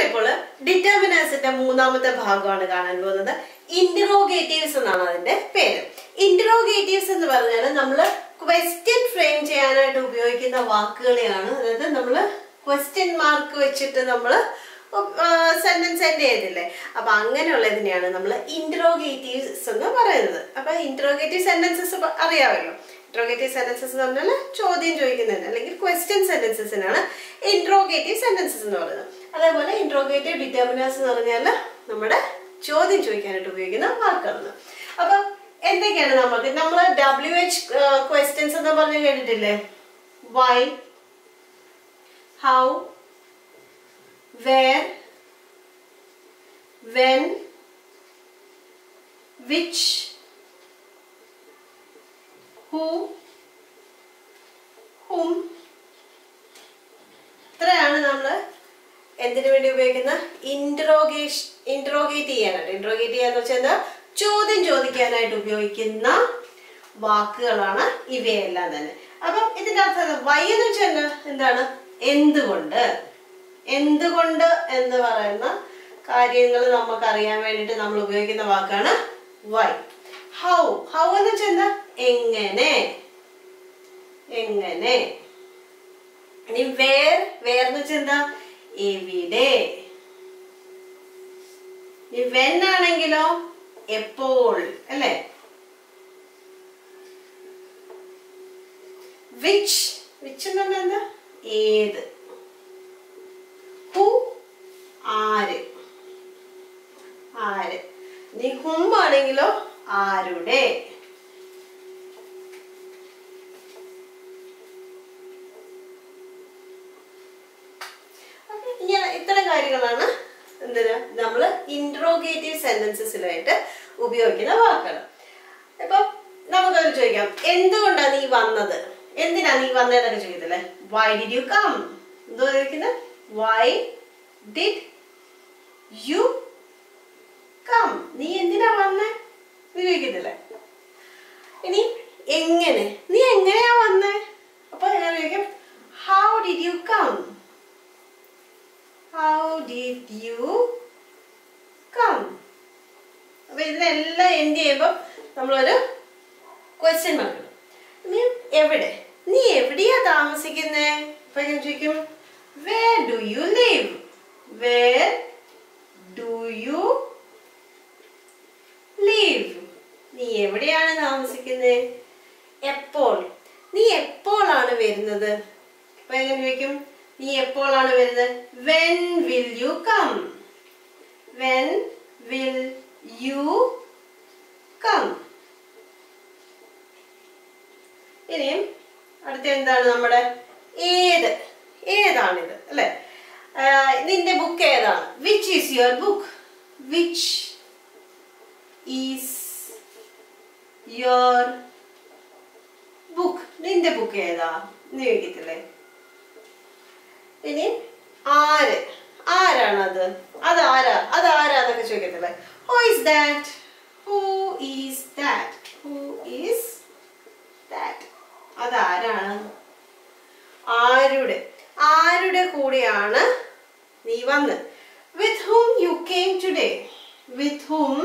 നമ്മളിപ്പോൾ ഡിറ്റർമിനേഴ്സിന്റെ മൂന്നാമത്തെ ഭാഗമാണ് കാണാൻ പോകുന്നത് ഇന്ററോഗേറ്റീവ്സ് എന്നാണ് അതിന്റെ പേര് ഇന്ററോഗേറ്റീവ്സ് എന്ന് പറഞ്ഞാൽ നമ്മൾ ക്വസ്റ്റ്യൻ ഫ്രെയിം ചെയ്യാനായിട്ട് ഉപയോഗിക്കുന്ന വാക്കുകളെയാണ് അതായത് നമ്മൾ ക്വസ്റ്റ്യൻ മാർക്ക് വെച്ചിട്ട് നമ്മൾ സെന്റൻസ് എൻഡ് ചെയ്തില്ലേ അപ്പൊ അങ്ങനെയുള്ളതിനെയാണ് നമ്മൾ ഇന്ററോഗേറ്റീവ്സ് എന്ന് പറയുന്നത് അപ്പൊ ഇന്ററോഗേറ്റീവ് സെന്റൻസസ് അറിയാമല്ലോ ഇന്ററോഗേറ്റീവ് സെന്റൻസസ് എന്ന് പറഞ്ഞാൽ ചോദ്യം ചോദിക്കുന്നതിന് അല്ലെങ്കിൽ ക്വസ്റ്റ്യൻ സെന്റൻസസിനാണ് ഇന്ററോഗേറ്റീവ് സെന്റൻസസ് എന്ന് പറയുന്നത് അതേപോലെ ഇന്ററോഗേറ്റീവ് ഡിറ്റർമിനേഴ്സ് എന്ന് പറഞ്ഞാൽ നമ്മുടെ ചോദ്യം ചോദിക്കാനായിട്ട് ഉപയോഗിക്കുന്ന വാക്കുകളാണ് അപ്പൊ എന്തൊക്കെയാണ് നമുക്ക് നമ്മൾ ഡബ്ല്യു എച്ച് ക്വസ്റ്റ്യൻസ് എന്ന് പറഞ്ഞ് കേട്ടിട്ടില്ലേ why how where, when, which, who, whom ഇത്രയാണ് നമ്മൾ എന്തിനു വേണ്ടി ഉപയോഗിക്കുന്ന ഇന്ററോഗേഷൻ ഇന്ററോഗേറ്റ് ചെയ്യാനായിട്ട് ഇന്ററോഗേറ്റ് ചെയ്യാന്ന് വെച്ചാൽ എന്താ ചോദ്യം ചോദിക്കാനായിട്ട് ഉപയോഗിക്കുന്ന വാക്കുകളാണ് ഇവയെല്ലാം തന്നെ അപ്പം ഇതിന്റെ അർത്ഥം വൈ എന്ന് വെച്ചാൽ എന്താ? എന്താണ് എന്തുകൊണ്ട് എന്തുകൊണ്ട് എന്ന് പറയുന്ന കാര്യങ്ങൾ നമുക്ക് അറിയാൻ വേണ്ടിയിട്ട് നമ്മൾ ഉപയോഗിക്കുന്ന വാക്കാണ് വൈ ഹൗ ഹൗ എന്ന് വെച്ചാൽ എന്താ എങ്ങനെ എങ്ങനെ ഇനി വേർ വേർ എന്ന് വെച്ചാൽ എന്താ എവിടെ ഈ വെൻ ആണെങ്കിലോ എപ്പോൾ അല്ലേ വിച്ച് വിച്ച് എന്ന് പറഞ്ഞാൽ എന്താ ഏത് ഹു ആര് ആര് നീ ഹും ആണെങ്കിലോ ആരുടെ അപ്പൊ ഇങ്ങനെ ഇത്തരം കാര്യങ്ങളാണ് എന്തിന് നമ്മൾ ഇന്ററോഗേറ്റീവ് സെന്റൻസസിലായിട്ട് ഉപയോഗിക്കുന്ന വാക്കുകൾ ഇപ്പൊ നമുക്കത് ചോദിക്കാം എന്തുകൊണ്ടാ നീ വന്നത് എന്തിനാ നീ വന്നതെന്നൊക്കെ ചോദിക്കത്തില്ലേ വൈ ഡിഡ് യു കം എന്തോ ചോദിക്കുന്നത് വൈ ഡിഡ് യു കം നീ എന്തിനാ വന്നേ നീ ചോദിക്കത്തില്ലേ ഇനി എങ്ങനെ നീ എങ്ങനെയാ വന്നേ അപ്പൊ ഞാൻ ചോദിക്കും how did you come how did you come അപ്പൊ ഇതിനെല്ലാം എൻഡ് ചെയ്യുമ്പോൾ നമ്മളൊരു ക്വസ്റ്റ്യൻ മാർക്ക് നീ എവിടെ നീ എവിടെയാ താമസിക്കുന്നേ അപ്പൊ ഞാൻ ചോദിക്കും where do you live where do you live നീ എവിടെയാണ് താമസിക്കുന്നത് എപ്പോൾ നീ എപ്പോഴാണ് വരുന്നത് അപ്പൊ എങ്ങനെ ചോദിക്കും നീ എപ്പോഴാണ് വരുന്നത് when will you come when will you come ഇനിയും അടുത്ത എന്താണ് നമ്മുടെ ഏത് ഏതാണിത് അല്ലെ നിന്റെ ബുക്ക് ഏതാണ് which is your book which is your book നിന്റെ ബുക്ക് ഏതാ എന്ന് ചോദിക്കത്തില്ലേ ഇനി ആര് ആരാണത് അത് ആരാ അത് ആരാന്നൊക്കെ ചോദിക്കത്തില്ലേ who is that who is that who is that അതാരാണ് ആരുടെ ആരുടെ കൂടെയാണ് നീ വന്ന് with whom you came today with whom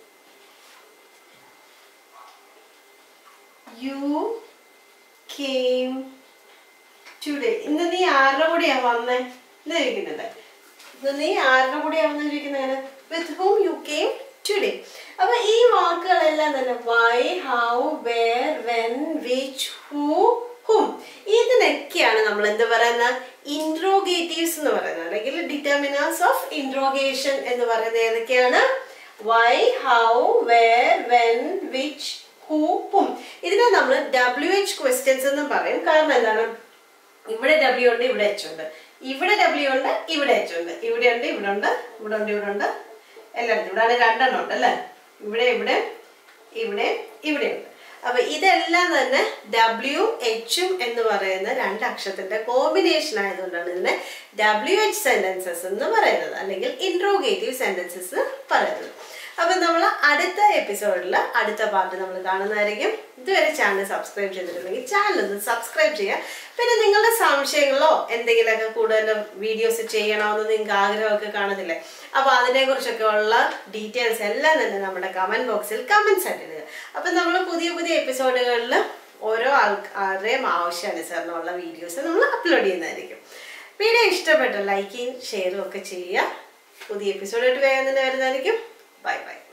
you came today ഇന്ന് നീ ആരുടെ കൂടെയാ വന്നേ എന്ന് ചോദിക്കുന്നത് ഇന്ന് നീ ആരുടെ കൂടെയാ വന്നു ചോദിക്കുന്നത് with whom you came today അപ്പൊ ഈ വാക്കുകളെല്ലാം തന്നെ why how where when which who whom ഇതിനൊക്കെയാണ് നമ്മൾ എന്ത് പറയുന്ന ഇൻട്രോഗേറ്റീവ്സ് എന്ന് പറയുന്നത് അല്ലെങ്കിൽ ഡിറ്റർമിനേഴ്സ് ഓഫ് ഇൻട്രോഗേഷൻ എന്ന് പറയുന്നത് ഏതൊക്കെയാണ് why how where when which who whom ഇതിനെ നമ്മൾ ഡബ്ല്യു എച്ച് ക്വസ്റ്റ്യൻസ് എന്ന് പറയും കാരണം എന്താണ് ഇവിടെ ഡബ്ല്യു ഉണ്ട് ഇവിടെ എച്ച് ഉണ്ട് ഇവിടെ ഡബ്ല്യു ഉണ്ട് ഇവിടെ എച്ച് ഉണ്ട് ഇവിടെ ഉണ്ട് ഇവിടെ ഉണ്ട് ഇവിടെ ഉണ്ട് ഇവിടെ ഉണ്ട് എല്ലായിടത്തും ഇവിടെ രണ്ടെണ്ണം ഉണ്ട് അല്ലേ ഇവിടെ ഇവിടെ ഇവിടെ ഇവിടെ ഉണ്ട് അപ്പൊ ഇതെല്ലാം തന്നെ ഡബ്ല്യു എച്ചും എന്ന് പറയുന്ന രണ്ട് അക്ഷരത്തിന്റെ കോമ്പിനേഷൻ ആയതുകൊണ്ടാണ് ഇതിനെ ഡബ്ല്യു എച്ച് സെന്റൻസസ് എന്ന് പറയുന്നത് അല്ലെങ്കിൽ ഇൻട്രോഗേറ്റീവ് സെന്റൻസസ് പറയുന്നത് അപ്പം നമ്മൾ അടുത്ത എപ്പിസോഡിൽ അടുത്ത പാർട്ട് നമ്മൾ കാണുന്നതായിരിക്കും ഇതുവരെ ചാനൽ സബ്സ്ക്രൈബ് ചെയ്തിട്ടുണ്ടെങ്കിൽ ചാനൽ ഒന്ന് സബ്സ്ക്രൈബ് ചെയ്യുക പിന്നെ നിങ്ങളുടെ സംശയങ്ങളോ എന്തെങ്കിലുമൊക്കെ കൂടുതൽ വീഡിയോസ് ചെയ്യണമെന്ന് നിങ്ങൾക്ക് ആഗ്രഹമൊക്കെ കാണത്തില്ലേ അപ്പോൾ അതിനെക്കുറിച്ചൊക്കെ ഉള്ള ഡീറ്റെയിൽസ് എല്ലാം തന്നെ നമ്മുടെ കമൻറ്റ് ബോക്സിൽ കമൻറ്റ്സ് ആയിട്ട് ഇടുക അപ്പം നമ്മൾ പുതിയ പുതിയ എപ്പിസോഡുകളിൽ ഓരോ ആൾക്കാരുടെയും ആവശ്യാനുസരണമുള്ള വീഡിയോസ് നമ്മൾ അപ്ലോഡ് ചെയ്യുന്നതായിരിക്കും വീഡിയോ ഇഷ്ടപ്പെട്ട ലൈക്കും ഷെയറും ഒക്കെ ചെയ്യുക പുതിയ എപ്പിസോഡായിട്ട് വേഗം തന്നെ വരുന്നതായിരിക്കും ബൈ ബൈ